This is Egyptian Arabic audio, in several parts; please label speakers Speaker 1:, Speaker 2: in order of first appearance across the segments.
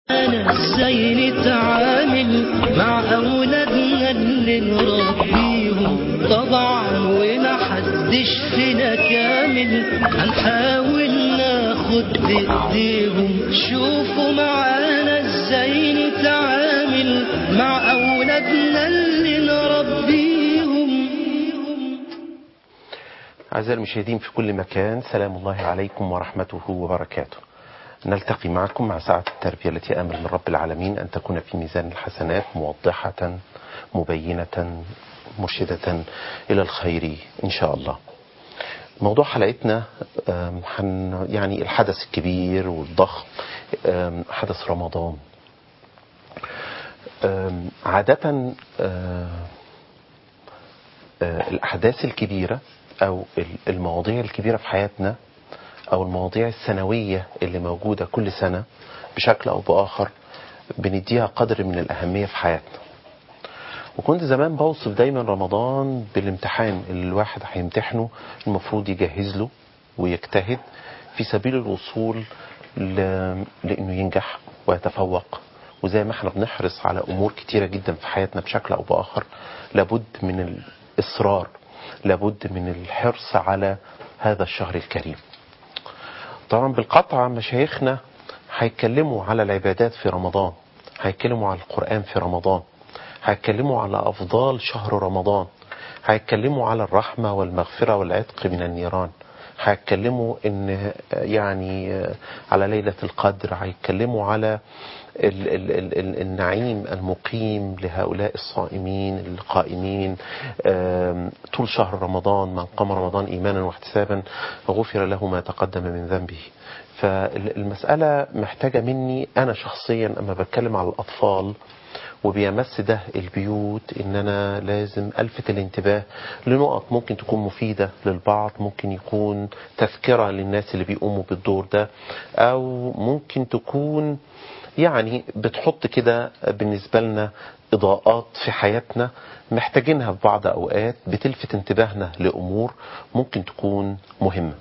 Speaker 1: أنا ازاي نتعامل مع أولادنا اللي نربيهم طبعا ومحدش فينا كامل هنحاول ناخد بإيديهم شوفوا معانا ازاي نتعامل مع أولادنا اللي نربيهم
Speaker 2: أعزائي المشاهدين في كل مكان سلام الله عليكم ورحمته وبركاته نلتقي معكم مع ساعة التربية التي آمل من رب العالمين أن تكون في ميزان الحسنات موضحة مبينة مرشدة إلى الخير إن شاء الله موضوع حلقتنا آم، حن يعني الحدث الكبير والضخم آم، حدث رمضان آم، عادة آه، آه، الأحداث الكبيرة أو ال- المواضيع الكبيرة في حياتنا أو المواضيع السنوية اللي موجودة كل سنة بشكل أو بآخر بنديها قدر من الأهمية في حياتنا وكنت زمان بوصف دايما رمضان بالامتحان اللي الواحد هيمتحنه المفروض يجهز له ويجتهد في سبيل الوصول ل... لأنه ينجح ويتفوق وزي ما احنا بنحرص على أمور كتيرة جدا في حياتنا بشكل أو بآخر لابد من الإصرار لابد من الحرص على هذا الشهر الكريم طبعا بالقطع مشايخنا هيتكلموا على العبادات في رمضان هيتكلموا على القرآن في رمضان هيتكلموا على أفضال شهر رمضان هيتكلموا على الرحمة والمغفرة والعتق من النيران هيتكلموا ان يعني على ليلة القدر هيتكلموا على ال ال ال ال النعيم المقيم لهؤلاء الصائمين القائمين آم، طول شهر رمضان من قام رمضان إيمانا واحتسابا غفر له ما تقدم من ذنبه فالمسألة محتاجة مني أنا شخصيا أما بتكلم على الأطفال وبيمس ده البيوت ان انا لازم الفت الانتباه لنقط ممكن تكون مفيدة للبعض ممكن يكون تذكرة للناس اللي بيقوموا بالدور ده او ممكن تكون يعني بتحط كده بالنسبة لنا اضاءات في حياتنا محتاجينها في بعض اوقات بتلفت انتباهنا لامور ممكن تكون مهمة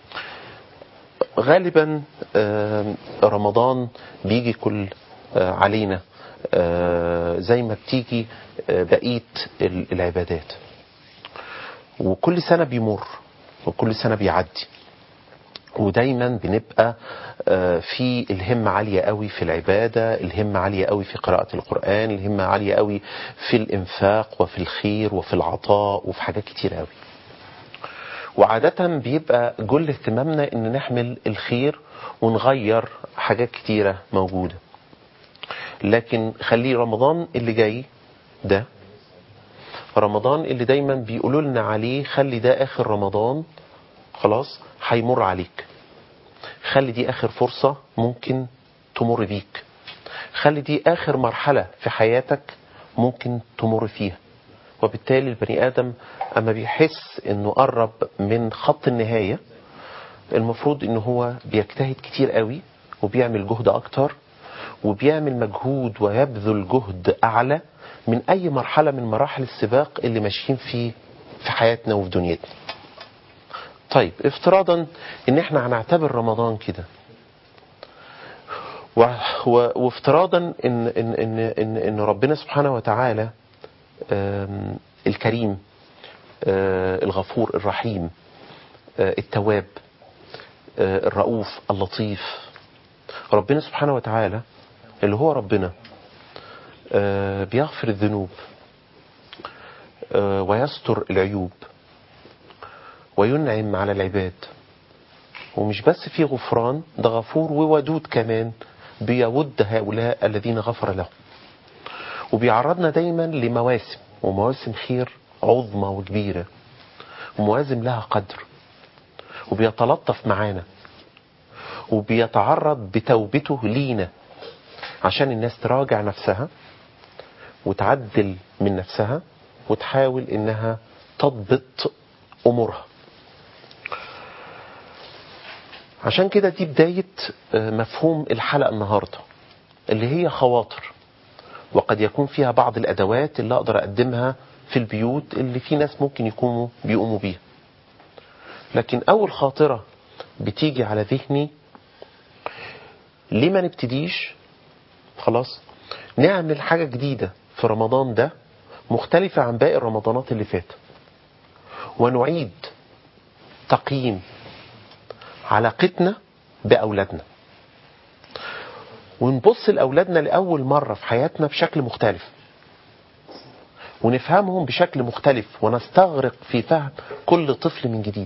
Speaker 2: غالبا آم، رمضان بيجي كل آه، علينا آه، زي ما بتيجي آه، بقية ال- العبادات وكل سنة بيمر وكل سنة بيعدي ودايما بنبقى آه، في الهمة عالية قوي في العبادة الهمة عالية قوي في قراءة القرآن الهمة عالية قوي في الإنفاق وفي الخير وفي العطاء وفي حاجات كتير قوي وعادة بيبقى جل اهتمامنا ان نحمل الخير ونغير حاجات كتيرة موجودة لكن خلي رمضان اللي جاي ده رمضان اللي دايما بيقولوا لنا عليه خلي ده اخر رمضان خلاص هيمر عليك خلي دي اخر فرصة ممكن تمر بيك خلي دي اخر مرحلة في حياتك ممكن تمر فيها وبالتالي البني ادم اما بيحس انه قرب من خط النهاية المفروض ان هو بيجتهد كتير قوي وبيعمل جهد اكتر وبيعمل مجهود ويبذل جهد اعلى من اي مرحلة من مراحل السباق اللي ماشيين فيه في حياتنا وفي دنيتنا طيب افتراضا ان احنا هنعتبر رمضان كده و... و... وافتراضا ان ان ان ان, إن ربنا سبحانه وتعالى آم، الكريم آه، الغفور الرحيم آه، التواب آه، الرؤوف اللطيف ربنا سبحانه وتعالى اللي هو ربنا آه، بيغفر الذنوب آه، ويستر العيوب وينعم على العباد ومش بس في غفران ده غفور وودود كمان بيود هؤلاء الذين غفر لهم وبيعرضنا دايما لمواسم ومواسم خير عظمى وكبيرة ومواسم لها قدر وبيتلطف معانا وبيتعرض بتوبته لينا عشان الناس تراجع نفسها وتعدل من نفسها وتحاول انها تضبط امورها عشان كده دي بداية آه، مفهوم الحلقة النهاردة اللي هي خواطر وقد يكون فيها بعض الأدوات اللي أقدر أقدمها في البيوت اللي في ناس ممكن يكونوا بيقوموا بيها لكن أول خاطرة بتيجي على ذهني ليه ما نبتديش خلاص نعمل حاجة جديدة في رمضان ده مختلفة عن باقي الرمضانات اللي فاتت ونعيد تقييم علاقتنا بأولادنا ونبص لأولادنا لأول مرة في حياتنا بشكل مختلف ونفهمهم بشكل مختلف ونستغرق في فهم كل طفل من جديد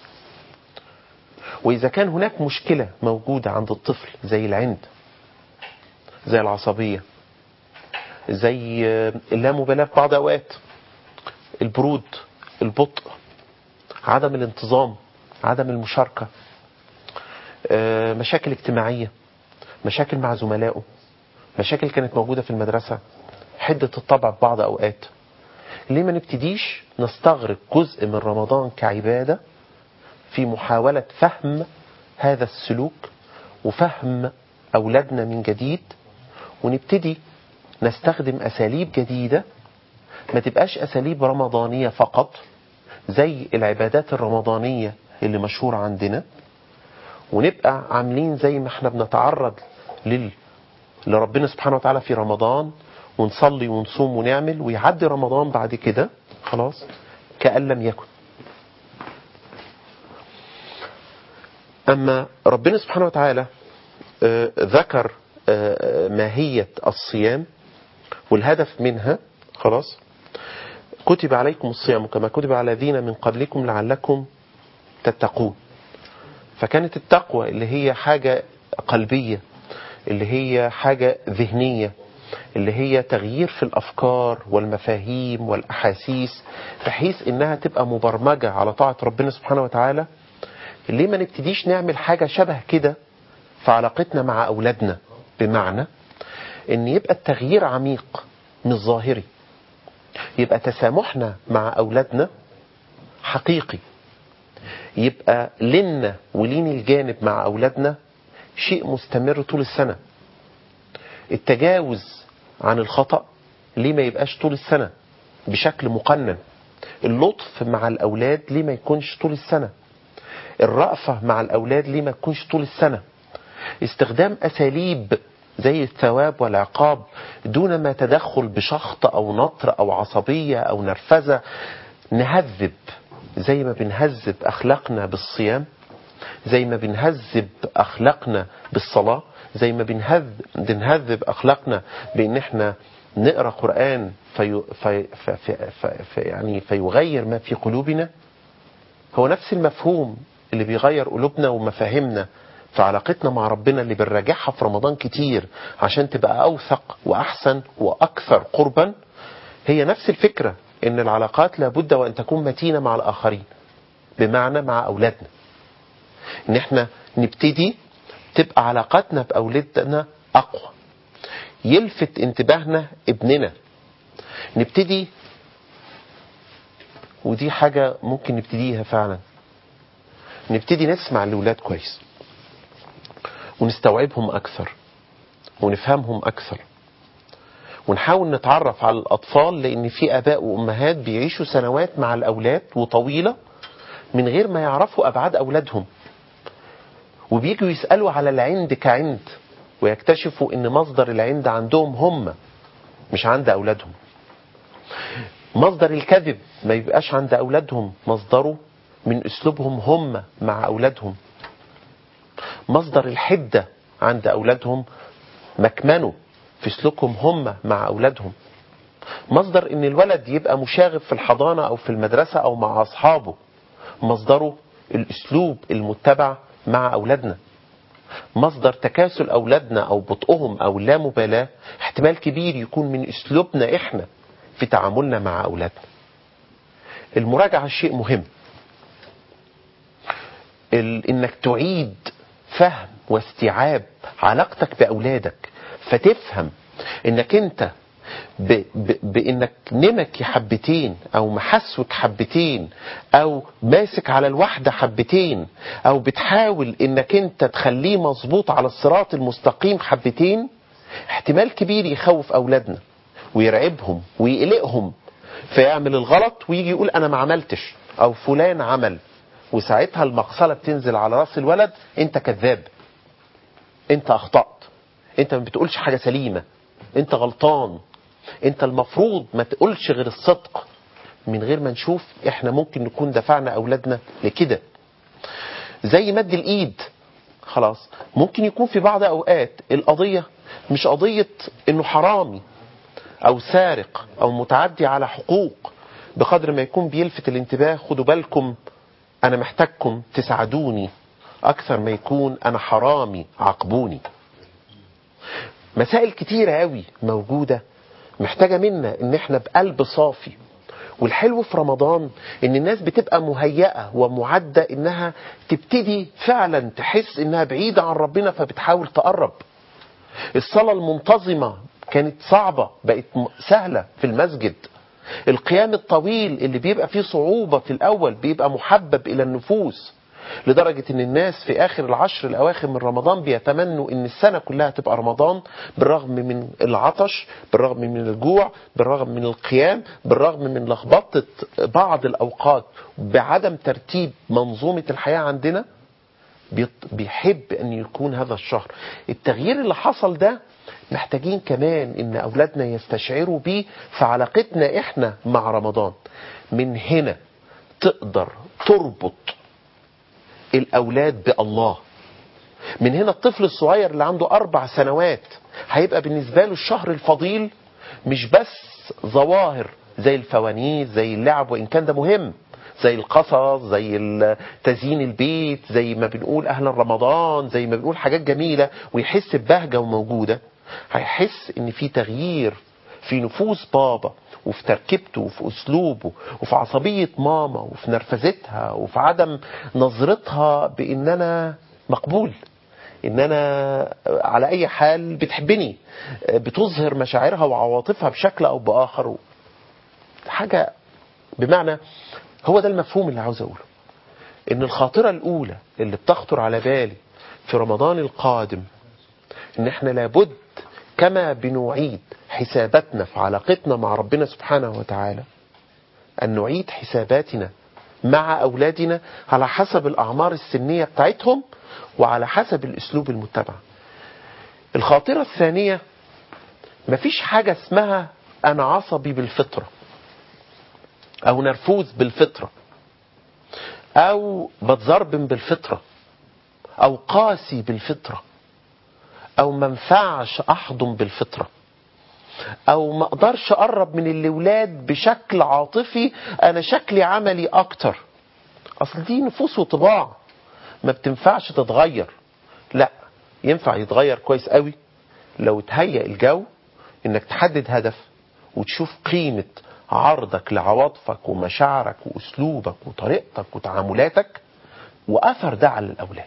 Speaker 2: وإذا كان هناك مشكلة موجودة عند الطفل زي العند زي العصبية زي اللامبالاة في بعض أوقات البرود البطء عدم الانتظام عدم المشاركة آه، مشاكل اجتماعية مشاكل مع زملائه مشاكل كانت موجودة في المدرسة حدة الطبع في بعض أوقات ليه ما نبتديش نستغرق جزء من رمضان كعبادة في محاولة فهم هذا السلوك وفهم أولادنا من جديد ونبتدي نستخدم أساليب جديدة ما تبقاش أساليب رمضانية فقط زي العبادات الرمضانية اللي مشهورة عندنا ونبقى عاملين زي ما احنا بنتعرض لل... لربنا سبحانه وتعالى في رمضان ونصلي ونصوم ونعمل ويعدي رمضان بعد كده خلاص كأن لم يكن أما ربنا سبحانه وتعالى آه، ذكر آه، ماهية الصيام والهدف منها خلاص كتب عليكم الصيام كما كتب على الذين من قبلكم لعلكم تتقون فكانت التقوى اللي هي حاجة قلبية اللي هي حاجة ذهنية اللي هي تغيير في الأفكار والمفاهيم والأحاسيس بحيث إنها تبقى مبرمجة على طاعة ربنا سبحانه وتعالى ليه ما نبتديش نعمل حاجة شبه كده في علاقتنا مع أولادنا بمعنى إن يبقى التغيير عميق مش ظاهري يبقى تسامحنا مع أولادنا حقيقي يبقى لنا ولين الجانب مع أولادنا شيء مستمر طول السنة التجاوز عن الخطأ ليه ما يبقاش طول السنة بشكل مقنن اللطف مع الأولاد ليه ما يكونش طول السنة الرأفة مع الأولاد ليه ما يكونش طول السنة استخدام أساليب زي الثواب والعقاب دون ما تدخل بشخط أو نطر أو عصبية أو نرفزة نهذب زي ما بنهذب أخلاقنا بالصيام زي ما بنهذب أخلاقنا بالصلاة زي ما بنهذب, بنهذب أخلاقنا بأن احنا نقرأ قرآن في في في في في يعني فيغير ما في قلوبنا هو نفس المفهوم اللي بيغير قلوبنا ومفاهيمنا في علاقتنا مع ربنا اللي بنراجعها في رمضان كتير عشان تبقى أوثق وأحسن وأكثر قربا هي نفس الفكرة إن العلاقات لابد وأن تكون متينة مع الآخرين بمعنى مع أولادنا إن إحنا نبتدي تبقى علاقاتنا بأولادنا أقوى يلفت انتباهنا ابننا نبتدي ودي حاجة ممكن نبتديها فعلا نبتدي نسمع الأولاد كويس ونستوعبهم أكثر ونفهمهم أكثر ونحاول نتعرف على الأطفال لأن في آباء وأمهات بيعيشوا سنوات مع الأولاد وطويلة من غير ما يعرفوا أبعاد أولادهم وبيجوا يسألوا على العند كعند ويكتشفوا ان مصدر العند عندهم هم مش عند أولادهم مصدر الكذب ما يبقاش عند أولادهم مصدره من أسلوبهم هم مع أولادهم مصدر الحدة عند أولادهم مكمنه في سلوكهم هم مع أولادهم مصدر ان الولد يبقى مشاغب في الحضانة او في المدرسة او مع اصحابه مصدره الاسلوب المتبع مع اولادنا مصدر تكاسل اولادنا او بطئهم او لا مبالاة احتمال كبير يكون من اسلوبنا احنا في تعاملنا مع اولادنا المراجعة شيء مهم ال... انك تعيد فهم واستيعاب علاقتك باولادك فتفهم انك انت ب... ب... بانك نمك حبتين او محسوك حبتين او ماسك على الواحدة حبتين او بتحاول انك انت تخليه مظبوط على الصراط المستقيم حبتين احتمال كبير يخوف اولادنا ويرعبهم ويقلقهم فيعمل الغلط ويجي يقول انا ما عملتش او فلان عمل وساعتها المقصلة بتنزل على راس الولد انت كذاب انت اخطأت انت ما بتقولش حاجة سليمة انت غلطان انت المفروض ما تقولش غير الصدق من غير ما نشوف احنا ممكن نكون دفعنا اولادنا لكده زي مد الايد خلاص ممكن يكون في بعض اوقات القضية مش قضية انه حرامي او سارق او متعدي على حقوق بقدر ما يكون بيلفت الانتباه خدوا بالكم انا محتاجكم تساعدوني اكثر ما يكون انا حرامي عاقبوني مسائل كتيرة قوي موجودة محتاجة منا ان احنا بقلب صافي والحلو في رمضان ان الناس بتبقى مهيئة ومعدة انها تبتدي فعلا تحس انها بعيدة عن ربنا فبتحاول تقرب الصلاة المنتظمة كانت صعبة بقت م- سهلة في المسجد القيام الطويل اللي بيبقى فيه صعوبة في الأول بيبقى محبب إلى النفوس لدرجة ان الناس في اخر العشر الاواخر من رمضان بيتمنوا ان السنة كلها تبقى رمضان بالرغم من العطش بالرغم من الجوع بالرغم من القيام بالرغم من لخبطة بعض الاوقات بعدم ترتيب منظومة الحياة عندنا بيط- بيحب ان يكون هذا الشهر التغيير اللي حصل ده محتاجين كمان ان اولادنا يستشعروا بيه في علاقتنا احنا مع رمضان من هنا تقدر تربط الاولاد بالله من هنا الطفل الصغير اللي عنده اربع سنوات هيبقى بالنسبه له الشهر الفضيل مش بس ظواهر زي الفوانيس زي اللعب وان كان ده مهم زي القصص زي ال- تزيين البيت زي ما بنقول اهلا رمضان زي ما بنقول حاجات جميله ويحس ببهجه وموجوده هيحس ان في تغيير في نفوس بابا وفي تركيبته وفي اسلوبه وفي عصبيه ماما وفي نرفزتها وفي عدم نظرتها بان انا مقبول ان انا على اي حال بتحبني بتظهر مشاعرها وعواطفها بشكل او باخر حاجه بمعنى هو ده المفهوم اللي عاوز اقوله ان الخاطره الاولى اللي بتخطر على بالي في رمضان القادم ان احنا لابد كما بنعيد حساباتنا في علاقتنا مع ربنا سبحانه وتعالى ان نعيد حساباتنا مع اولادنا على حسب الاعمار السنيه بتاعتهم وعلى حسب الاسلوب المتبع الخاطره الثانيه مفيش حاجه اسمها انا عصبي بالفطره او نرفوز بالفطره او بتزربن بالفطره او قاسي بالفطره او ما ينفعش احضن بالفطره او ما اقدرش اقرب من الاولاد بشكل عاطفي انا شكلي عملي اكتر اصل دي نفوس وطباع ما بتنفعش تتغير لا ينفع يتغير كويس قوي لو تهيأ الجو انك تحدد هدف وتشوف قيمة عرضك لعواطفك ومشاعرك واسلوبك وطريقتك وتعاملاتك واثر ده على الاولاد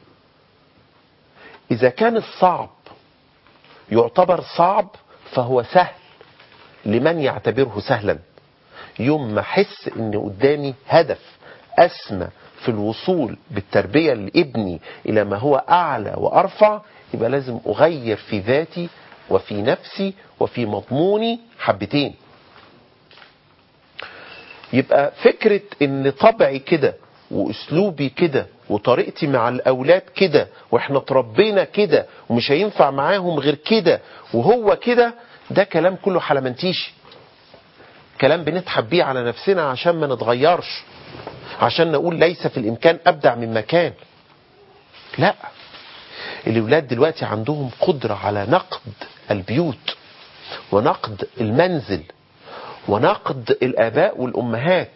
Speaker 2: اذا كان الصعب يعتبر صعب فهو سهل لمن يعتبره سهلا يوم ما احس ان قدامي هدف اسمى في الوصول بالتربية لابني الى ما هو اعلى وارفع يبقى لازم اغير في ذاتي وفي نفسي وفي مضموني حبتين يبقى فكرة ان طبعي كده واسلوبي كده وطريقتي مع الاولاد كده واحنا اتربينا كده ومش هينفع معاهم غير كده وهو كده ده كلام كله حلمنتيشي كلام بنضحك بيه على نفسنا عشان ما نتغيرش عشان نقول ليس في الامكان ابدع من مكان لا الاولاد دلوقتي عندهم قدرة على نقد البيوت ونقد المنزل ونقد الاباء والامهات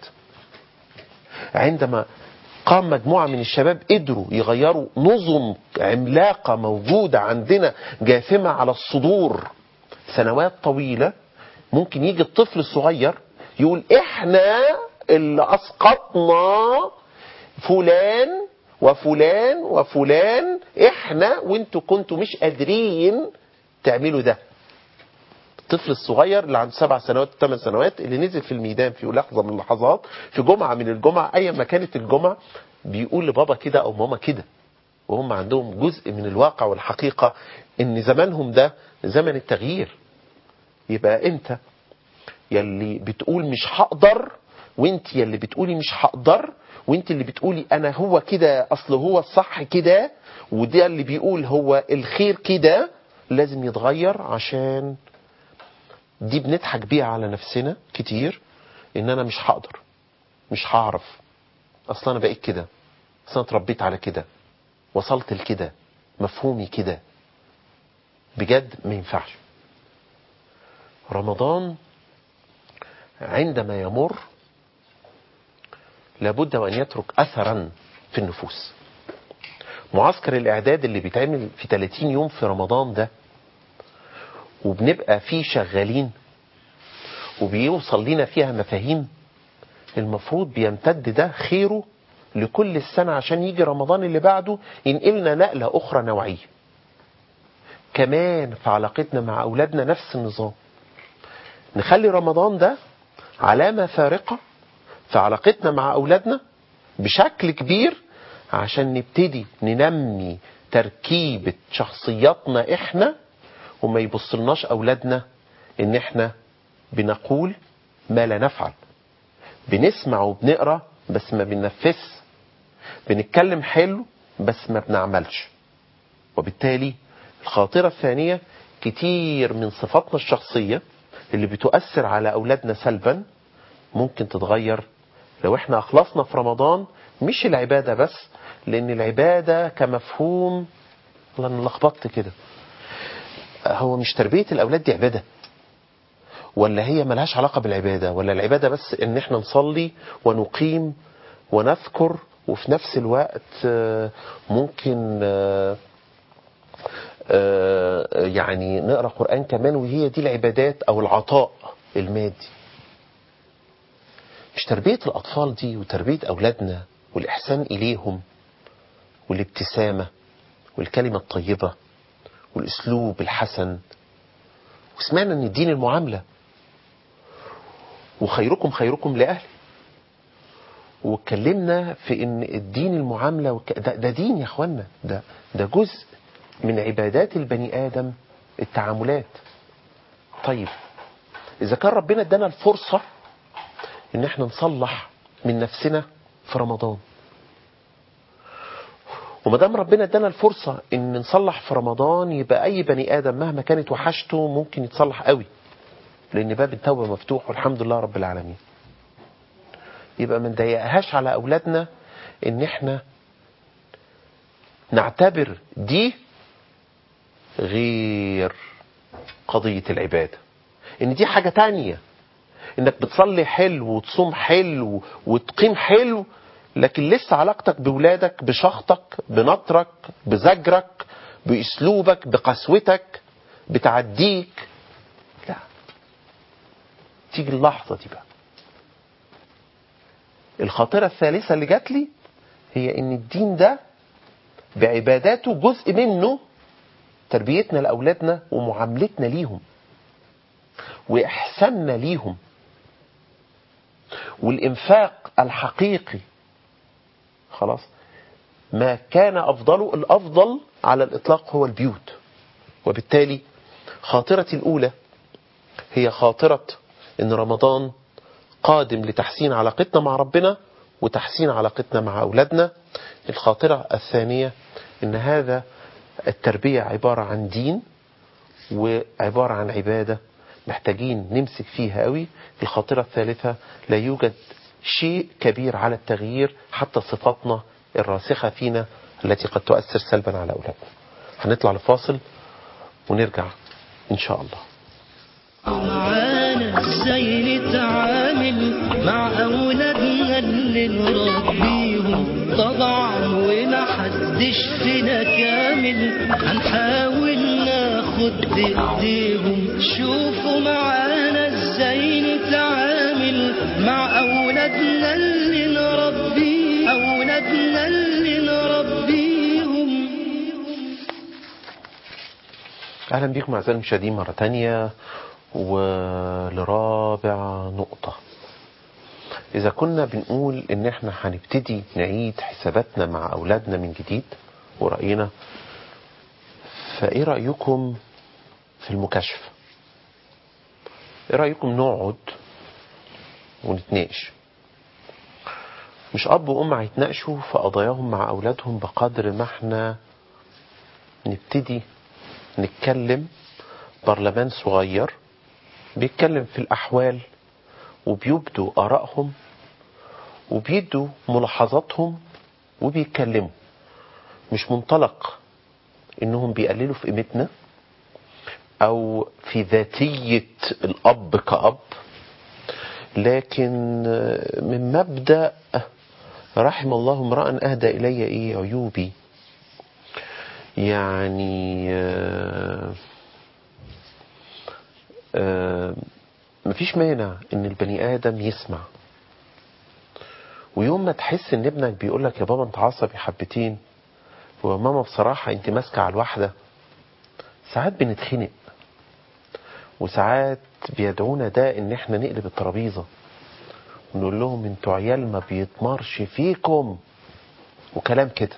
Speaker 2: عندما قام مجموعة من الشباب قدروا يغيروا نظم عملاقة موجودة عندنا جاثمة على الصدور سنوات طويلة ممكن يجي الطفل الصغير يقول احنا اللي اسقطنا فلان وفلان وفلان احنا وانتوا كنتوا مش قادرين تعملوا ده الطفل الصغير اللي عنده سبع سنوات ثمان سنوات اللي نزل في الميدان في لحظه من اللحظات في جمعه من الجمع ايا ما كانت الجمعه بيقول لبابا كده او ماما كده وهم عندهم جزء من الواقع والحقيقه ان زمانهم ده زمن التغيير يبقى انت يلي بتقول مش هقدر وانت يلي بتقولي مش هقدر وانت اللي بتقولي انا هو كده اصل هو الصح كده وده اللي بيقول هو الخير كده لازم يتغير عشان دي بنضحك بيها على نفسنا كتير ان انا مش هقدر مش هعرف اصلا انا بقيت كده اصلا أنا اتربيت على كده وصلت لكده مفهومي كده بجد ما ينفعش رمضان عندما يمر لابد وان يترك اثرا في النفوس معسكر الاعداد اللي بيتعمل في 30 يوم في رمضان ده وبنبقى فيه شغالين وبيوصل لنا فيها مفاهيم المفروض بيمتد ده خيره لكل السنة عشان يجي رمضان اللي بعده ينقلنا نقلة أخرى نوعية كمان في علاقتنا مع أولادنا نفس النظام نخلي رمضان ده علامة فارقة في علاقتنا مع أولادنا بشكل كبير عشان نبتدي ننمي تركيبة شخصياتنا إحنا وما يبصلناش أولادنا إن إحنا بنقول ما لا نفعل بنسمع وبنقرا بس ما بننفذ بنتكلم حلو بس ما بنعملش وبالتالي الخاطرة الثانية كتير من صفاتنا الشخصية اللي بتؤثر على أولادنا سلبا ممكن تتغير لو احنا أخلصنا في رمضان مش العبادة بس لأن العبادة كمفهوم والله أنا لخبطت كده هو مش تربية الأولاد دي عبادة ولا هي ملهاش علاقة بالعبادة ولا العبادة بس ان احنا نصلي ونقيم ونذكر وفي نفس الوقت آه، ممكن آه، آه، يعني نقرأ قرآن كمان وهي دي العبادات او العطاء المادي مش تربية الأطفال دي وتربية أولادنا والإحسان إليهم والابتسامة والكلمة الطيبة والأسلوب الحسن وسمعنا ان الدين المعامله وخيركم خيركم لاهله واتكلمنا في ان الدين المعامله وك... ده, ده دين يا اخوانا ده ده جزء من عبادات البني ادم التعاملات طيب اذا كان ربنا ادانا الفرصه ان احنا نصلح من نفسنا في رمضان وما دام ربنا ادانا الفرصه ان نصلح في رمضان يبقى اي بني ادم مهما كانت وحشته ممكن يتصلح قوي لان باب التوبه مفتوح والحمد لله رب العالمين يبقى ما نضايقهاش على اولادنا ان احنا نعتبر دي غير قضيه العباده ان دي حاجه تانية انك بتصلي حلو وتصوم حلو وتقيم حلو لكن لسه علاقتك بولادك بشخطك بنطرك بزجرك باسلوبك بقسوتك بتعديك لا تيجي اللحظه دي بقى الخاطره الثالثه اللي جات لي هي ان الدين ده بعباداته جزء منه تربيتنا لاولادنا ومعاملتنا ليهم واحساننا ليهم والانفاق الحقيقي خلاص ما كان افضله الافضل على الاطلاق هو البيوت وبالتالي خاطرتي الاولى هي خاطره ان رمضان قادم لتحسين علاقتنا مع ربنا وتحسين علاقتنا مع اولادنا الخاطره الثانيه ان هذا التربيه عباره عن دين وعباره عن عباده محتاجين نمسك فيها قوي الخاطره الثالثه لا يوجد شيء كبير على التغيير حتى صفاتنا الراسخة فينا التي قد تؤثر سلبا على أولادنا هنطلع لفاصل ونرجع إن شاء الله
Speaker 1: معانا ازاي نتعامل مع اولادنا اللي نربيهم طبعا ومحدش فينا كامل هنحاول ناخد بايديهم شوفوا معانا ازاي نتعامل مع اولادنا اللي نربيهم اولادنا اللي نربيهم
Speaker 2: أهلا بكم أعزائي المشاهدين مرة تانية ولرابع نقطة إذا كنا بنقول إن إحنا هنبتدي نعيد حساباتنا مع أولادنا من جديد ورأينا فإيه رأيكم في المكاشفة؟ إيه رأيكم نقعد ونتناقش؟ مش أب وأم هيتناقشوا في قضاياهم مع أولادهم بقدر ما إحنا نبتدي نتكلم برلمان صغير بيتكلم في الأحوال وبيبدوا آرائهم وبيدوا ملاحظاتهم وبيتكلموا مش منطلق انهم بيقللوا في قيمتنا او في ذاتية الاب كأب لكن من مبدأ رحم الله امرأ اهدى الي ايه عيوبي يعني آه، آه، مفيش مانع ان البني ادم يسمع ويوم ما تحس ان ابنك بيقول لك يا بابا انت عصبي حبتين وماما بصراحة انت ماسكة على الواحدة ساعات بنتخنق وساعات بيدعونا ده ان احنا نقلب الترابيزة ونقول لهم انتوا عيال ما بيتمرش فيكم وكلام كده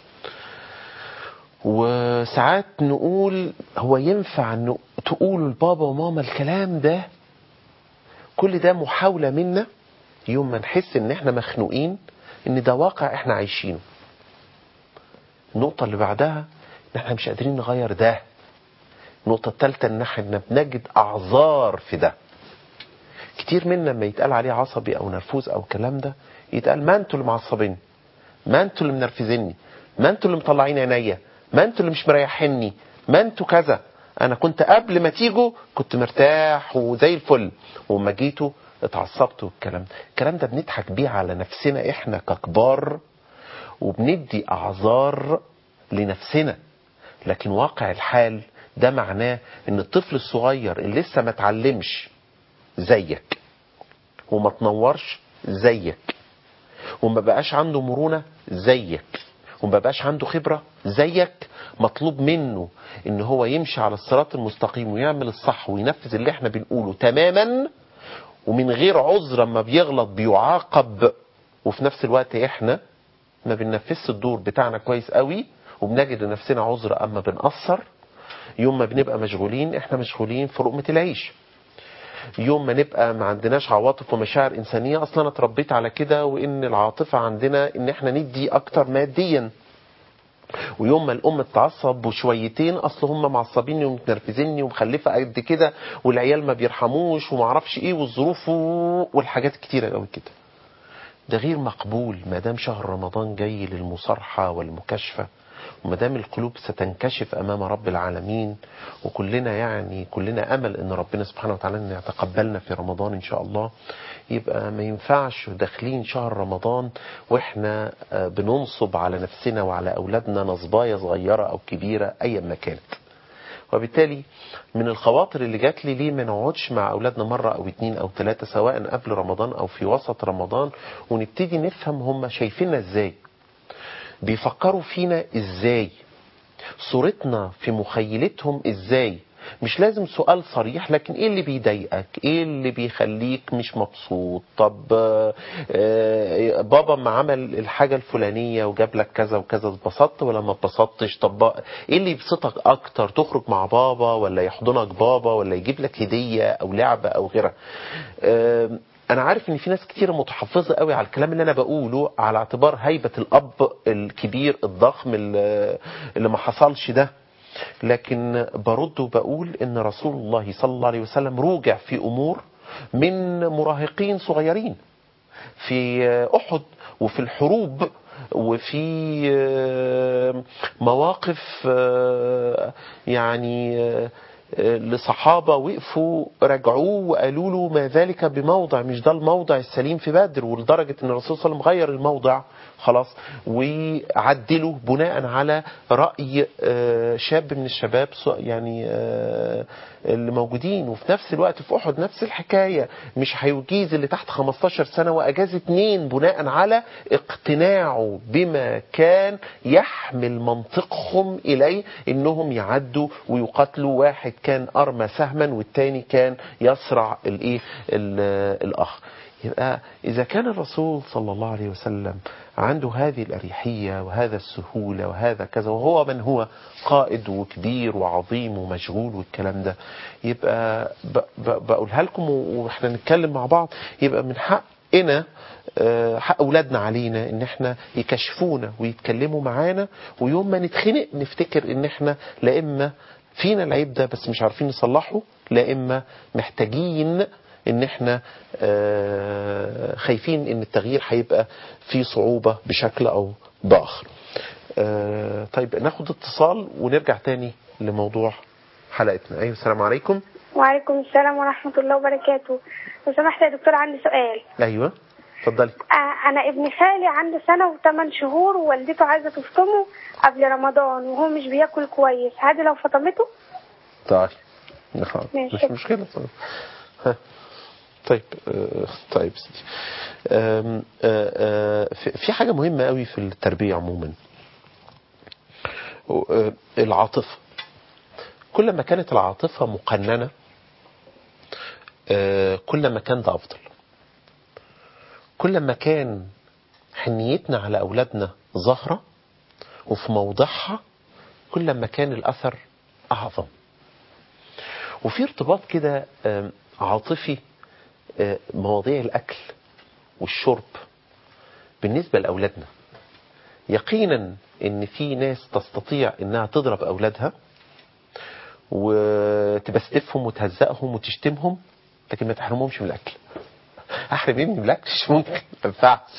Speaker 2: وساعات نقول هو ينفع ان تقولوا لبابا وماما الكلام ده كل ده محاولة منا يوم ما نحس ان احنا مخنوقين ان ده واقع احنا عايشينه النقطة اللي بعدها ان احنا مش قادرين نغير ده النقطة الثالثة ان احنا بنجد اعذار في ده كتير منا لما يتقال عليه عصبي او نرفوز او الكلام ده يتقال ما انتوا اللي معصبيني ما انتوا اللي منرفزيني ما انتوا اللي مطلعين عينيا ما انتوا اللي مش مريحيني ما انتوا كذا انا كنت قبل ما تيجوا كنت مرتاح وزي الفل وما جيتوا اتعصبتوا والكلام ده الكلام ده بنضحك بيه على نفسنا احنا ككبار وبندي اعذار لنفسنا لكن واقع الحال ده معناه ان الطفل الصغير اللي لسه ما اتعلمش زيك وما تنورش زيك وما بقاش عنده مرونة زيك وما بقاش عنده خبرة زيك مطلوب منه ان هو يمشي على الصراط المستقيم ويعمل الصح وينفذ اللي احنا بنقوله تماما ومن غير عذر اما بيغلط بيعاقب وفي نفس الوقت احنا ما بننفذش الدور بتاعنا كويس قوي وبنجد لنفسنا عذر اما بنقصر يوم ما بنبقى مشغولين احنا مشغولين في رقمة العيش يوم ما نبقى ما عندناش عواطف ومشاعر إنسانية أصلا أنا اتربيت على كده وإن العاطفة عندنا إن إحنا ندي أكتر ماديا ويوم ما الأم تتعصب وشويتين أصل هم معصبيني ومتنرفزيني ومخلفة قد كده والعيال ما بيرحموش ومعرفش إيه والظروف والحاجات كتيرة قوي كده ده غير مقبول ما دام شهر رمضان جاي للمصارحة والمكاشفة وما دام القلوب ستنكشف امام رب العالمين وكلنا يعني كلنا امل ان ربنا سبحانه وتعالى ان يتقبلنا في رمضان ان شاء الله يبقى ما ينفعش داخلين شهر رمضان واحنا آه، بننصب على نفسنا وعلى اولادنا نصبايه صغيره او كبيره ايا ما كانت وبالتالي من الخواطر اللي جات لي ليه ما نقعدش مع اولادنا مره او اتنين او ثلاثه سواء قبل رمضان او في وسط رمضان ونبتدي نفهم هم شايفيننا ازاي بيفكروا فينا ازاي صورتنا في مخيلتهم ازاي مش لازم سؤال صريح لكن ايه اللي بيضايقك ايه اللي بيخليك مش مبسوط طب آه، آه، بابا ما عمل الحاجة الفلانية وجاب لك كذا وكذا اتبسطت ولا ما اتبسطتش طب بقى ايه اللي يبسطك اكتر تخرج مع بابا ولا يحضنك بابا ولا يجيب لك هدية او لعبة او غيرها آه، انا عارف ان في ناس كتير متحفظه قوي على الكلام اللي انا بقوله على اعتبار هيبه الاب الكبير الضخم اللي اللي ما حصلش ده لكن برد وبقول ان رسول الله صلى الله عليه وسلم روجع في امور من مراهقين صغيرين في احد وفي الحروب وفي آه، مواقف آه، يعني آه، لصحابة وقفوا رجعوه وقالوا له ما ذلك بموضع مش ده الموضع السليم في بدر ولدرجة ان الرسول صلى الله عليه وسلم غير الموضع خلاص وعدلوا بناء على رأي آه، شاب من الشباب سو- يعني آه، اللي موجودين وفي نفس الوقت في أحد نفس الحكاية مش هيجيز اللي تحت 15 سنة وأجاز اتنين بناء على اقتناعه بما كان يحمل منطقهم إليه إنهم يعدوا ويقاتلوا واحد كان أرمى سهما والتاني كان يصرع الإيه ال- الآخر يبقى إذا كان الرسول صلى الله عليه وسلم عنده هذه الأريحية وهذا السهولة وهذا كذا وهو من هو قائد وكبير وعظيم ومشغول والكلام ده يبقى ب- ب- بقولها لكم واحنا نتكلم مع بعض يبقى من حقنا آه، حق اولادنا علينا ان احنا يكشفونا ويتكلموا معانا ويوم ما نتخنق نفتكر ان احنا لا اما فينا العيب ده بس مش عارفين نصلحه لا اما محتاجين ان احنا آه، خايفين ان التغيير هيبقى فيه صعوبة بشكل او باخر آه، طيب ناخد اتصال ونرجع تاني لموضوع حلقتنا ايوه السلام عليكم
Speaker 3: وعليكم السلام ورحمة الله وبركاته لو سمحت يا دكتور عندي سؤال
Speaker 2: ايوه اتفضلي
Speaker 3: آه، أنا ابن خالي عنده سنة وثمان شهور ووالدته عايزة تفطمه قبل رمضان وهو مش بياكل كويس عادي لو فطمته؟
Speaker 2: طيب خلاص،
Speaker 3: ماشي.
Speaker 2: مش مشكلة طيب. ها. طيب آه، طيب يا سيدي. آم، آه، آه، في- في حاجة مهمة قوي في التربية عموما و- آه، العاطفة كل ما كانت العاطفة مقننة آه، كل ما كان ده أفضل كل ما كان حنيتنا على أولادنا ظاهرة وفي موضعها كل ما كان الأثر أعظم وفي ارتباط كده آم، عاطفي آه، مواضيع الأكل والشرب بالنسبة لأولادنا يقينا ان في ناس تستطيع انها تضرب اولادها وتبستفهم وتهزقهم وتشتمهم لكن ما تحرمهمش من الاكل احرم ابني من الاكل مش ممكن ما ينفعش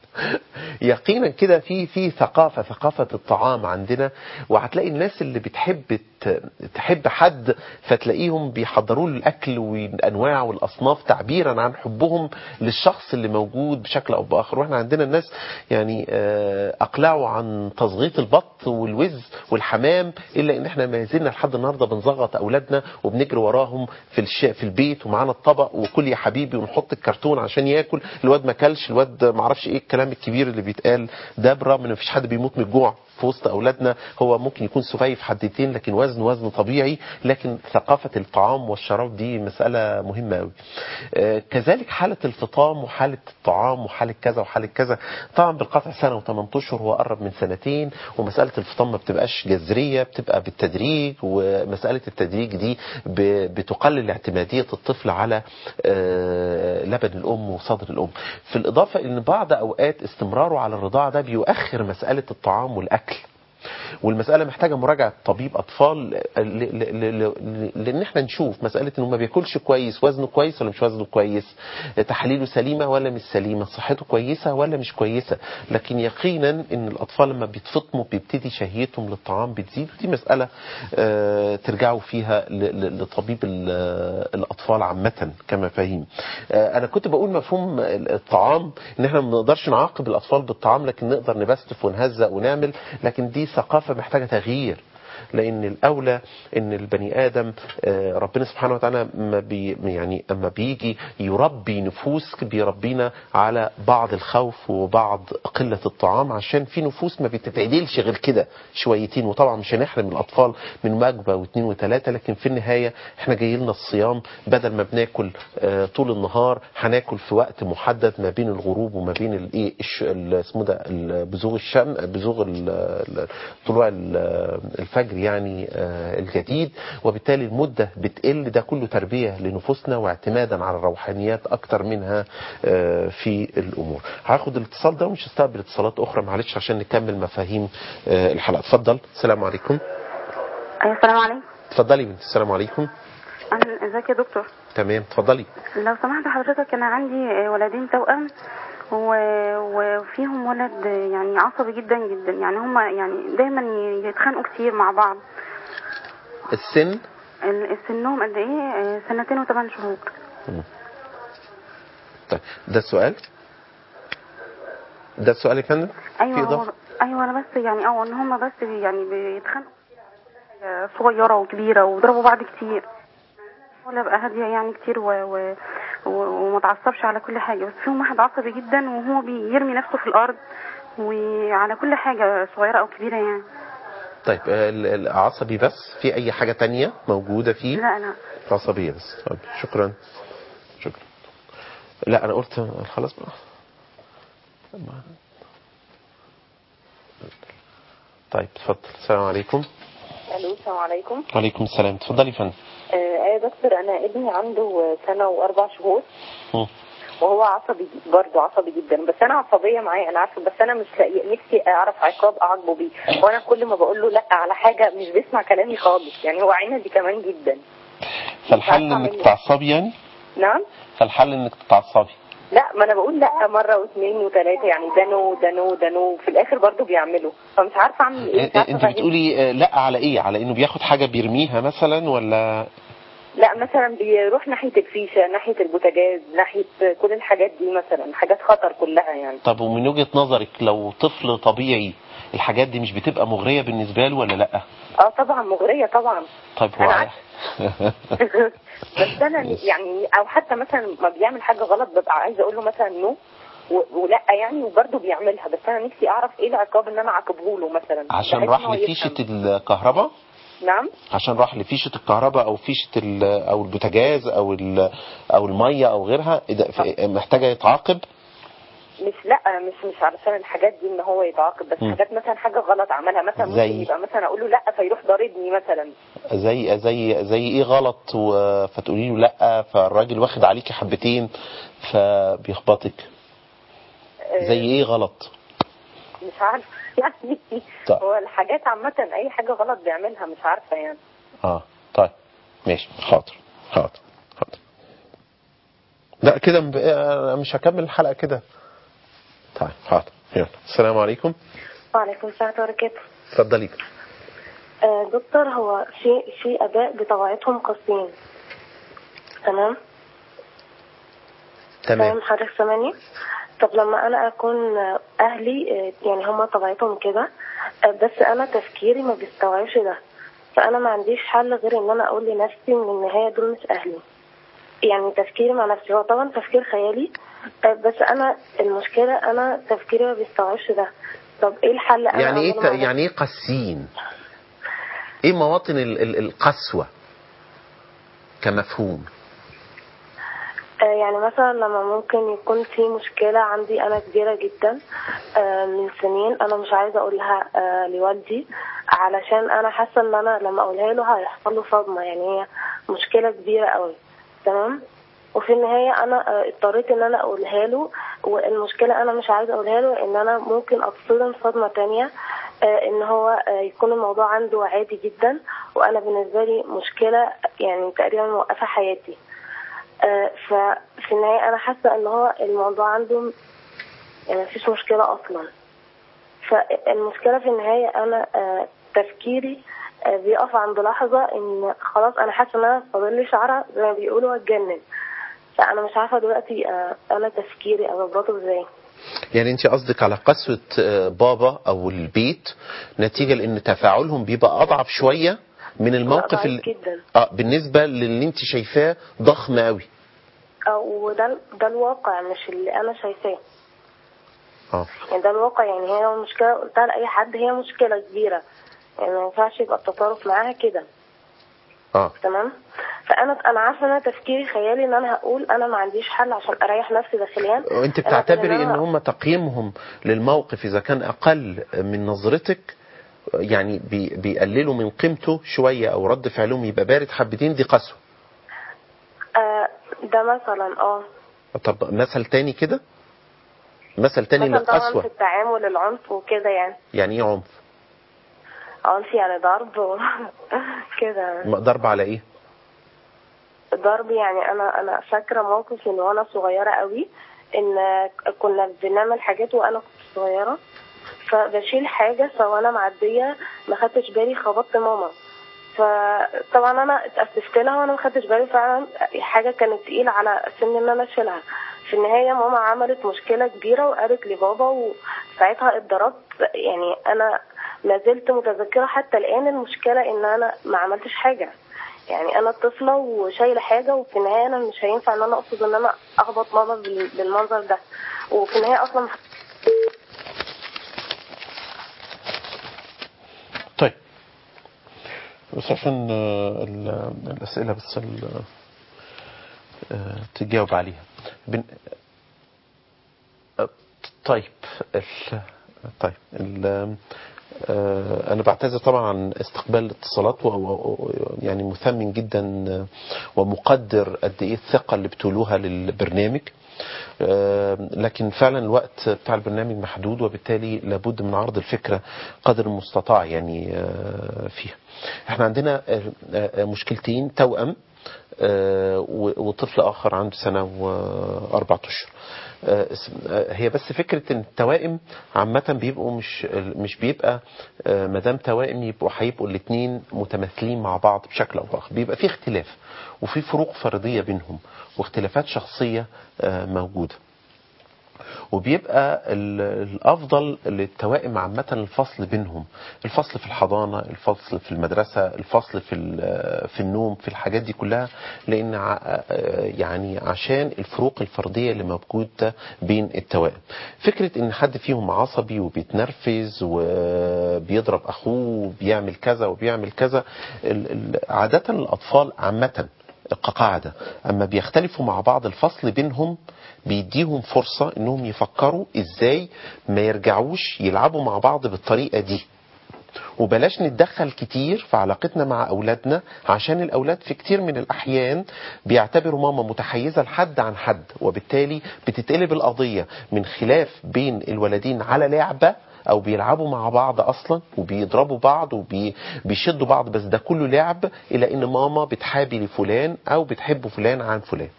Speaker 2: يقينا كده في في ثقافه ثقافه الطعام عندنا وهتلاقي الناس اللي بتحب ت- تحب حد فتلاقيهم بيحضروا له الاكل والانواع والاصناف تعبيرا عن حبهم للشخص اللي موجود بشكل او باخر واحنا عندنا الناس يعني آه، اقلعوا عن تزغيط البط والوز والحمام الا ان احنا ما زلنا لحد النهارده بنزغط اولادنا وبنجري وراهم في الش... في البيت ومعانا الطبق وكل يا حبيبي ونحط الكرتون عشان ياكل الواد ما كلش الواد ما اعرفش ايه الكلام الكبير اللي بيتقال ده برغم ان مفيش حد بيموت من الجوع في وسط اولادنا هو ممكن يكون سفيف حدتين لكن وزن وزن طبيعي لكن ثقافه الطعام والشراب دي مساله مهمه قوي آه، كذلك حاله الفطام وحاله الطعام وحاله كذا وحاله كذا طبعا بالقطع سنه وثمان اشهر هو قرب من سنتين ومساله الفطام ما بتبقاش جذريه بتبقى بالتدريج ومساله التدريج دي ب- بتقلل اعتماديه الطفل على آه، لبن الام وصدر الام في الاضافه ان بعض اوقات استمراره على الرضاعه ده بيؤخر مساله الطعام والاكل والمسألة محتاجة مراجعة طبيب أطفال ل- ل- ل- ل- لأن احنا نشوف مسألة إنه ما بياكلش كويس وزنه كويس ولا مش وزنه كويس تحاليله سليمة ولا مش سليمة صحته كويسة ولا مش كويسة لكن يقينا إن الأطفال لما بيتفطموا بيبتدي شهيتهم للطعام بتزيد ودي مسألة آه، ترجعوا فيها ل- ل- لطبيب ال- الأطفال عامة كمفاهيم آه، أنا كنت بقول مفهوم الطعام إن احنا ما بنقدرش نعاقب الأطفال بالطعام لكن نقدر نبستف ونهزق ونعمل لكن دي ثقافة محتاجة تغيير لان الاولى ان البني ادم آه، ربنا سبحانه وتعالى ما بي يعني اما بيجي يربي نفوس بيربينا على بعض الخوف وبعض قله الطعام عشان في نفوس ما بتتعدلش غير كده شويتين وطبعا مش هنحرم الاطفال من وجبه واثنين وثلاثه لكن في النهايه احنا جاي لنا الصيام بدل ما بناكل آه، طول النهار هناكل في وقت محدد ما بين الغروب وما بين الايه الش- ال- اسمه ده ال- بزوغ الشم بزوغ ال- ال- طلوع ال- الفجر يعني آه، الجديد وبالتالي المده بتقل ده كله تربيه لنفوسنا واعتمادا على الروحانيات اكتر منها آه، في الامور هاخد الاتصال ده ومش هستقبل اتصالات اخرى معلش عشان نكمل مفاهيم آه، الحلقه اتفضل السلام عليكم
Speaker 4: ايوه السلام عليكم
Speaker 2: اتفضلي بنتي السلام عليكم
Speaker 4: انا ازيك يا دكتور
Speaker 2: تمام اتفضلي
Speaker 4: لو سمحت حضرتك انا عندي آه، ولدين توأم و- وفيهم ولد آه، يعني عصبي جدا جدا يعني هما يعني دايما ي- يتخانقوا كتير مع بعض
Speaker 2: السن
Speaker 4: ال- سنهم قد ايه آه، سنتين وثمان شهور
Speaker 2: طيب ده السؤال ده السؤال يا فندم في
Speaker 4: ايوه
Speaker 2: إضافة؟
Speaker 4: هو ايوه انا بس يعني اه ان هما بس يعني بيتخانقوا كتير على كل حاجه صغيره وكبيره ويضربوا بعض كتير ولا ابقى هاديه يعني كتير و... و... و... وما اتعصبش على كل حاجه بس فيهم واحد عصبي جدا وهو بيرمي نفسه في الارض وعلى كل حاجه صغيره او كبيره يعني
Speaker 2: طيب آه، ال- العصبي بس في اي حاجة تانية موجودة فيه
Speaker 4: لا لا
Speaker 2: عصبية بس طيب شكرا شكرا لا انا قلت آه، خلاص بقى طيب اتفضل السلام عليكم
Speaker 5: الو السلام عليكم
Speaker 2: وعليكم السلام اتفضلي يا فندم
Speaker 5: آه يا دكتور انا ابني عنده سنه واربع شهور
Speaker 2: مم.
Speaker 5: وهو عصبي برضه عصبي جدا بس انا عصبيه معاه انا عارفه بس انا مش لاقيه نفسي اعرف عقاب اعاقبه بيه وانا كل ما بقول له لا على حاجه مش بيسمع كلامي خالص يعني هو عندي كمان جدا
Speaker 2: فالحل
Speaker 5: عارفة
Speaker 2: انك
Speaker 5: أعمل إيه.
Speaker 2: تتعصبي يعني
Speaker 5: نعم
Speaker 2: فالحل انك تتعصبي
Speaker 5: لا ما انا بقول لا مره واثنين وثلاثه يعني ده نو ده نو ده نو في الاخر برضه بيعمله فمش عارفه اعمل ايه مش عارفة
Speaker 2: انت
Speaker 5: أفهمه.
Speaker 2: بتقولي آه، لا على ايه على انه بياخد حاجه بيرميها مثلا ولا
Speaker 5: لا مثلا بيروح ناحيه الفيشه ناحيه البوتاجاز ناحيه كل الحاجات دي مثلا حاجات خطر كلها يعني
Speaker 2: طب ومن وجهه نظرك لو طفل طبيعي الحاجات دي مش بتبقى مغريه بالنسبه له ولا لا
Speaker 5: اه طبعا مغريه طبعا
Speaker 2: طيب هو
Speaker 5: أنا
Speaker 2: على-
Speaker 5: بس انا يعني او حتى مثلا ما بيعمل حاجه غلط ببقى عايزه اقول له مثلا نو و- ولا يعني وبرضه بيعملها بس انا نفسي اعرف ايه العقاب ان انا اعاقبه له مثلا
Speaker 2: عشان
Speaker 5: بحيث
Speaker 2: راح
Speaker 5: إن هو
Speaker 2: لفيشه
Speaker 5: يفهم.
Speaker 2: الكهرباء
Speaker 5: نعم
Speaker 2: عشان راح لفيشه الكهرباء او فيشه ال- او البوتاجاز او ال- او الميه او غيرها إذا- ف- محتاجه يتعاقب
Speaker 5: مش لا مش مش علشان الحاجات دي ان هو يتعاقب بس
Speaker 2: مم.
Speaker 5: حاجات مثلا حاجه غلط عملها مثلا ممكن
Speaker 2: زي؟
Speaker 5: يبقى مثلا اقول له لا فيروح ضاربني مثلا
Speaker 2: زي زي زي ايه غلط و- فتقولي له لا فالراجل واخد عليكي حبتين فبيخبطك
Speaker 5: آه،
Speaker 2: زي ايه غلط
Speaker 5: مش عارفه يعني
Speaker 2: طيب.
Speaker 5: هو الحاجات عامه اي حاجه غلط بيعملها مش عارفه يعني
Speaker 2: اه طيب ماشي حاضر حاضر حاضر لا كده مب- آه، مش هكمل الحلقه كده طيب حاضر يلا السلام عليكم
Speaker 6: وعليكم السلام ورحمة الله وبركاته
Speaker 2: اتفضلي
Speaker 6: آه، دكتور هو في في اباء بطبيعتهم قاسيين تمام
Speaker 2: تمام
Speaker 6: فاهم حضرتك سامعني طب لما انا اكون آه، اهلي آه، يعني هما طبيعتهم كده آه، بس انا تفكيري ما بيستوعبش ده فانا ما عنديش حل غير ان انا اقول لنفسي من النهايه دول مش اهلي يعني تفكيري مع نفسي هو طبعا تفكير خيالي آه، بس انا المشكله انا تفكيري ما بيستوعبش ده طب ايه الحل انا
Speaker 2: يعني ايه
Speaker 6: أعمله
Speaker 2: ت-
Speaker 6: مع نفسي؟
Speaker 2: يعني ايه قاسيين ايه مواطن ال- ال- القسوه كمفهوم
Speaker 6: آه، يعني مثلا لما ممكن يكون في مشكلة عندي أنا كبيرة جدا آه، من سنين أنا مش عايزة أقولها آه، لوالدي علشان أنا حاسة إن أنا لما أقولها له هيحصل له صدمة يعني هي مشكلة كبيرة قوي تمام وفي النهاية أنا آه، اضطريت إن أنا أقولها له والمشكلة أنا مش عايزة أقولها له إن أنا ممكن أتصدم صدمة تانية آه، إن هو آه، يكون الموضوع عنده عادي جدا وأنا بالنسبة لي مشكلة يعني تقريبا موقفة حياتي آه، ففي النهاية أنا حاسة إن هو الموضوع عنده يعني مفيش مشكلة أصلا فالمشكلة في النهاية أنا آه، تفكيري آه، بيقف عند لحظة إن خلاص أنا حاسة إن أنا فاضل لي شعرة زي ما بيقولوا هتجنن فأنا مش عارفة دلوقتي آه، أنا تفكيري أظبطه إزاي
Speaker 2: يعني انت قصدك على قسوة آه، بابا او البيت نتيجة لان تفاعلهم بيبقى اضعف شوية من الموقف
Speaker 6: ضعيف
Speaker 2: اللي
Speaker 6: جدا
Speaker 2: اه بالنسبة للي انت شايفاه ضخم قوي
Speaker 6: آه، وده ده الواقع مش اللي أنا شايفاه
Speaker 2: اه
Speaker 6: يعني ده الواقع يعني هي مشكلة قلتها لأي حد هي مشكلة كبيرة يعني ما ينفعش يبقى التصرف معاها كده
Speaker 2: اه
Speaker 6: تمام فانا انا عارفه ان انا تفكيري خيالي ان انا هقول انا ما عنديش حل عشان اريح نفسي داخليا
Speaker 2: وانت
Speaker 6: أنا
Speaker 2: بتعتبري
Speaker 6: أقول
Speaker 2: ان
Speaker 6: أنا-
Speaker 2: هم تقييمهم للموقف اذا كان اقل من نظرتك يعني بي بيقللوا من قيمته شوية او رد فعلهم يبقى بارد حبتين دي قسوة
Speaker 6: آه ده مثلا اه
Speaker 2: طب مثل تاني كده مثل تاني
Speaker 6: مثلا طبعا في
Speaker 2: للقسوة
Speaker 6: التعامل العنف وكده يعني
Speaker 2: يعني ايه عنف
Speaker 6: عنف يعني ضرب و- كده
Speaker 2: ضرب على ايه
Speaker 6: ضرب يعني انا انا فاكره موقف من وانا صغيره قوي ان كنا بنعمل حاجات وانا كنت صغيره فبشيل حاجه فوانا معديه ما خدتش بالي خبطت ماما فطبعا انا اتاسفت لها وانا ما خدتش بالي فعلا حاجه كانت تقيله على سن ان انا اشيلها في النهايه ماما عملت مشكله كبيره وقالت لبابا وساعتها اتضربت يعني انا ما زلت متذكره حتى الان المشكله ان انا ما عملتش حاجه يعني انا طفله وشايله حاجه وفي النهايه انا مش هينفع ان انا اقصد ان انا اخبط ماما بال- بالمنظر ده وفي النهايه اصلا
Speaker 2: طيب بس عشان آه، ال- الأسئلة بس ال- آه، تجاوب عليها بن... آه، طيب ال... طيب ال... آه، أنا بعتذر طبعا عن استقبال الاتصالات و- و- و- يعني مثمن جدا آه، ومقدر قد إيه الثقة اللي بتولوها للبرنامج آه، لكن فعلا الوقت بتاع البرنامج محدود وبالتالي لابد من عرض الفكرة قدر المستطاع يعني آه، فيها احنا عندنا آه، آه، مشكلتين توأم آه، و- وطفل آخر عنده سنة وأربعة أشهر آه، اس- آه، هي بس فكرة ان التوائم عامة بيبقوا مش مش بيبقى آه، ما دام توائم يبقوا هيبقوا الاثنين متماثلين مع بعض بشكل او باخر بيبقى في اختلاف وفي فروق فردية بينهم واختلافات شخصية آه، موجودة وبيبقى ال- الافضل للتوائم عامه الفصل بينهم الفصل في الحضانه الفصل في المدرسه الفصل في ال- في النوم في الحاجات دي كلها لان ع- يعني عشان الفروق الفرديه اللي موجوده بين التوائم فكره ان حد فيهم عصبي وبيتنرفز وبيضرب اخوه وبيعمل كذا وبيعمل كذا ال- ال- عاده الاطفال عامه كقاعدة أما بيختلفوا مع بعض الفصل بينهم بيديهم فرصة انهم يفكروا ازاي ما يرجعوش يلعبوا مع بعض بالطريقة دي وبلاش نتدخل كتير في علاقتنا مع أولادنا عشان الأولاد في كتير من الأحيان بيعتبروا ماما متحيزة لحد عن حد وبالتالي بتتقلب القضية من خلاف بين الولدين على لعبة او بيلعبوا مع بعض اصلا وبيضربوا بعض وبيشدوا بعض بس ده كله لعب الى ان ماما بتحابي لفلان او بتحب فلان عن فلان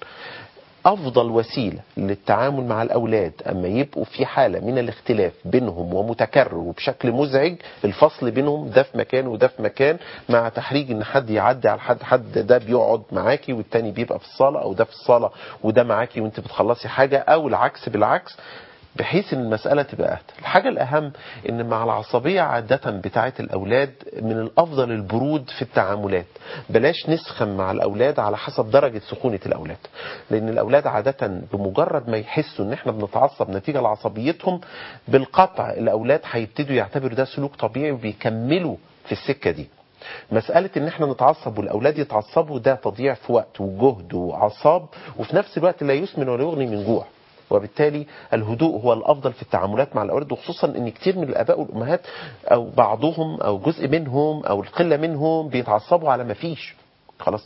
Speaker 2: افضل وسيله للتعامل مع الاولاد اما يبقوا في حاله من الاختلاف بينهم ومتكرر وبشكل مزعج الفصل بينهم ده في مكان وده في مكان مع تحريج ان حد يعدي على حد حد ده بيقعد معاكي والتاني بيبقى في الصاله او ده في الصاله وده معاكي وانت بتخلصي حاجه او العكس بالعكس بحيث ان المسألة تبقى أهدى الحاجة الأهم ان مع العصبية عادة بتاعة الأولاد من الأفضل البرود في التعاملات بلاش نسخن مع الأولاد على حسب درجة سخونة الأولاد لأن الأولاد عادة بمجرد ما يحسوا ان احنا بنتعصب نتيجة لعصبيتهم بالقطع الأولاد هيبتدوا يعتبروا ده سلوك طبيعي وبيكملوا في السكة دي مسألة ان احنا نتعصب والاولاد يتعصبوا ده تضييع في وقت وجهد وعصاب وفي نفس الوقت لا يسمن ولا يغني من جوع وبالتالي الهدوء هو الافضل في التعاملات مع الاولاد وخصوصا ان كتير من الاباء والامهات او بعضهم او جزء منهم او القله منهم بيتعصبوا على ما فيش خلاص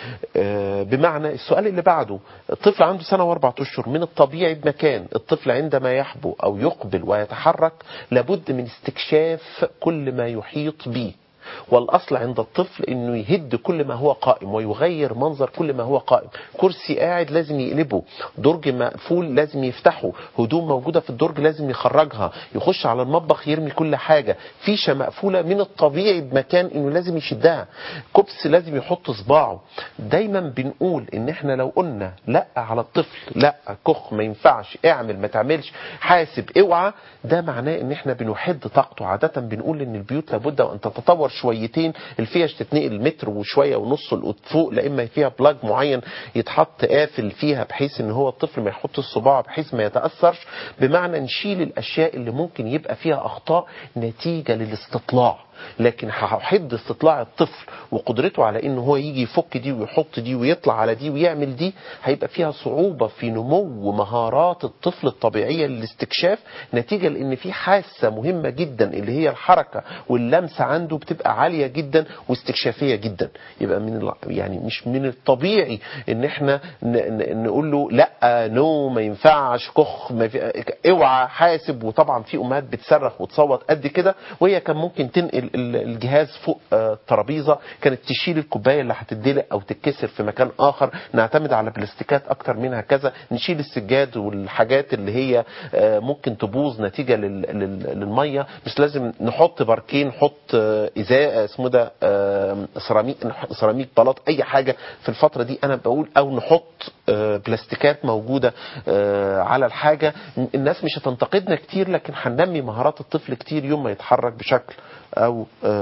Speaker 2: آه، بمعنى السؤال اللي بعده الطفل عنده سنة واربعة أشهر من الطبيعي بمكان الطفل عندما يحبو أو يقبل ويتحرك لابد من استكشاف كل ما يحيط به والأصل عند الطفل أنه يهد كل ما هو قائم ويغير منظر كل ما هو قائم كرسي قاعد لازم يقلبه درج مقفول لازم يفتحه هدوم موجودة في الدرج لازم يخرجها يخش على المطبخ يرمي كل حاجة فيشة مقفولة من الطبيعي بمكان أنه لازم يشدها كبس لازم يحط صباعه دايما بنقول ان احنا لو قلنا لا على الطفل لا كخ ما ينفعش اعمل ما تعملش حاسب اوعى ده معناه ان احنا بنحد طاقته عادة بنقول ان البيوت لابد وان تتطور شويتين الفيش تتنقل متر وشوية ونص فوق لا اما فيها بلاج معين يتحط قافل فيها بحيث ان هو الطفل ما يحط الصباع بحيث ما يتأثرش بمعنى نشيل الاشياء اللي ممكن يبقى فيها اخطاء نتيجة للاستطلاع لكن هحد استطلاع الطفل وقدرته على ان هو يجي يفك دي ويحط دي ويطلع على دي ويعمل دي هيبقى فيها صعوبة في نمو مهارات الطفل الطبيعية للاستكشاف نتيجة لان في حاسة مهمة جدا اللي هي الحركة واللمسة عنده بتبقى عالية جدا واستكشافية جدا يبقى من ال- يعني مش من الطبيعي ان احنا ن- ن- نقول له لا نو ما ينفعش كخ ما في اوعى حاسب وطبعا في امهات بتصرخ وتصوت قد كده وهي كان ممكن تنقل ال- الجهاز فوق آه، الترابيزه كانت تشيل الكوبايه اللي هتدلق او تتكسر في مكان اخر نعتمد على بلاستيكات اكتر منها كذا نشيل السجاد والحاجات اللي هي آه، ممكن تبوظ نتيجه لل- لل- للميه مش لازم نحط باركين نحط آه، ازاء اسمه ده آه، سيراميك نح- سيراميك بلاط اي حاجه في الفتره دي انا بقول او نحط آه، بلاستيكات موجوده آه، على الحاجه الناس مش هتنتقدنا كتير لكن هننمي مهارات الطفل كتير يوم ما يتحرك بشكل او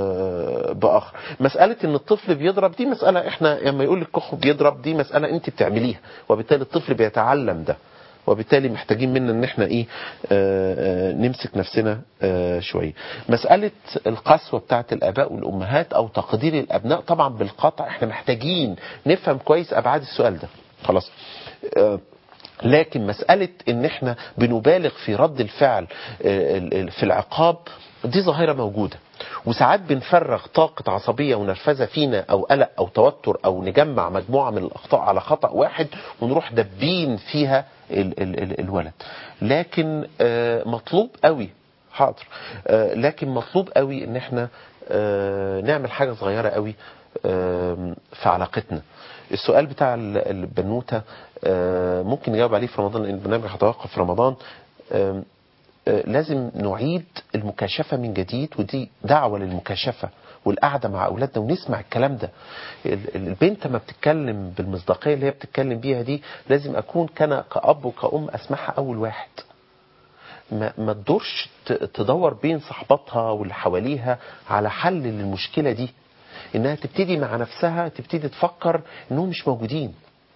Speaker 2: آه، باخر مساله ان الطفل بيضرب دي مساله احنا لما يقول لك كخ بيضرب دي مساله انت بتعمليها وبالتالي الطفل بيتعلم ده وبالتالي محتاجين منا ان احنا ايه آه، آه، نمسك نفسنا آه، شويه مساله القسوه بتاعت الاباء والامهات او تقدير الابناء طبعا بالقطع احنا محتاجين نفهم كويس ابعاد السؤال ده خلاص آه، لكن مسألة ان احنا بنبالغ في رد الفعل آه، ال- ال- في العقاب دي ظاهرة موجودة وساعات بنفرغ طاقة عصبية ونرفزة فينا أو قلق أو توتر أو نجمع مجموعة من الأخطاء على خطأ واحد ونروح دبين فيها ال ال ال الولد لكن آه، مطلوب قوي حاضر آه، لكن مطلوب قوي ان احنا آه، نعمل حاجة صغيرة قوي آم، في علاقتنا السؤال بتاع ال- البنوتة آه، ممكن نجاوب عليه في رمضان لان البرنامج هيتوقف في رمضان آم، آه، لازم نعيد المكاشفة من جديد ودي دعوة للمكاشفة والقعدة مع أولادنا ونسمع الكلام ده ال- ال- البنت ما بتتكلم بالمصداقية اللي هي بتتكلم بيها دي لازم أكون كان كأب وكأم أسمعها أول واحد ما, ما تدورش ت- تدور بين صحباتها واللي حواليها على حل للمشكلة دي انها تبتدي مع نفسها تبتدي تفكر انهم مش موجودين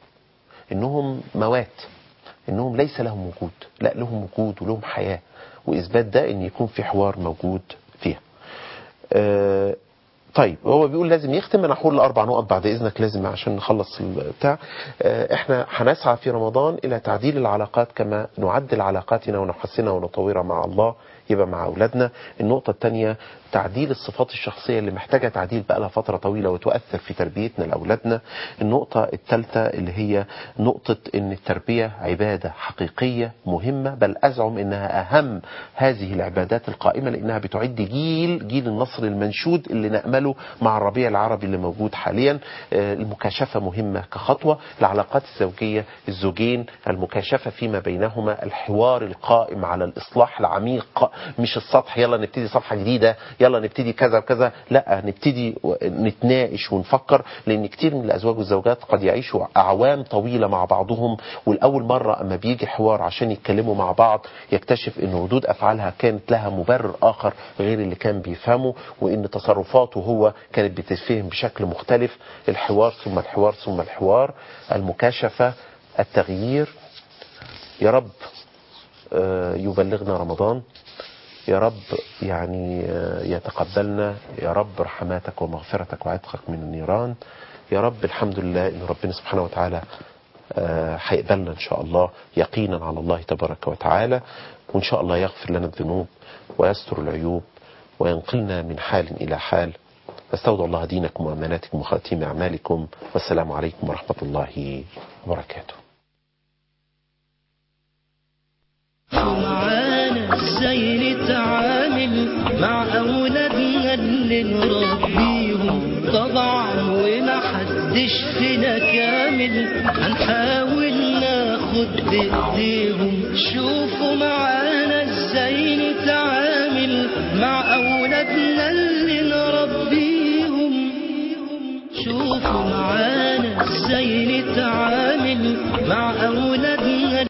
Speaker 2: انهم موات انهم ليس لهم وجود لا لهم وجود ولهم حياة واثبات ده ان يكون في حوار موجود فيها آه، طيب هو بيقول لازم يختم انا هقول الاربع نقط بعد اذنك لازم عشان نخلص البتاع آه، احنا هنسعى في رمضان الى تعديل العلاقات كما نعدل علاقاتنا ونحسنها ونطورها مع الله يبقى مع اولادنا النقطه الثانيه تعديل الصفات الشخصيه اللي محتاجه تعديل بقى لها فتره طويله وتؤثر في تربيتنا لاولادنا النقطه الثالثه اللي هي نقطه ان التربيه عباده حقيقيه مهمه بل ازعم انها اهم هذه العبادات القائمه لانها بتعد جيل جيل النصر المنشود اللي نامله مع الربيع العربي اللي موجود حاليا آه، المكاشفه مهمه كخطوه العلاقات الزوجيه الزوجين المكاشفه فيما بينهما الحوار القائم على الاصلاح العميق مش السطح يلا نبتدي صفحه جديده يلا نبتدي كذا وكذا لا نبتدي و- نتناقش ونفكر لان كتير من الازواج والزوجات قد يعيشوا اعوام طويله مع بعضهم والاول مره اما بيجي حوار عشان يتكلموا مع بعض يكتشف ان ردود افعالها كانت لها مبرر اخر غير اللي كان بيفهمه وان تصرفاته هو كانت بتتفهم بشكل مختلف الحوار ثم الحوار ثم الحوار المكاشفه التغيير يا رب آه، يبلغنا رمضان يا رب يعني آه، يتقبلنا يا رب رحماتك ومغفرتك وعتقك من النيران يا رب الحمد لله ان ربنا سبحانه وتعالى آه، هيقبلنا ان شاء الله يقينا على الله تبارك وتعالى وان شاء الله يغفر لنا الذنوب ويستر العيوب وينقلنا من حال الى حال استودع الله دينكم واماناتكم وخاتم اعمالكم والسلام عليكم ورحمه الله وبركاته
Speaker 1: معانا ازاي نتعامل مع اولادنا اللي نربيهم طبعا ومحدش فينا كامل هنحاول ناخد بايديهم شوفوا معانا ازاي نتعامل مع اولادنا اللي نربيهم شوفوا معانا ازاي نتعامل مع اولادنا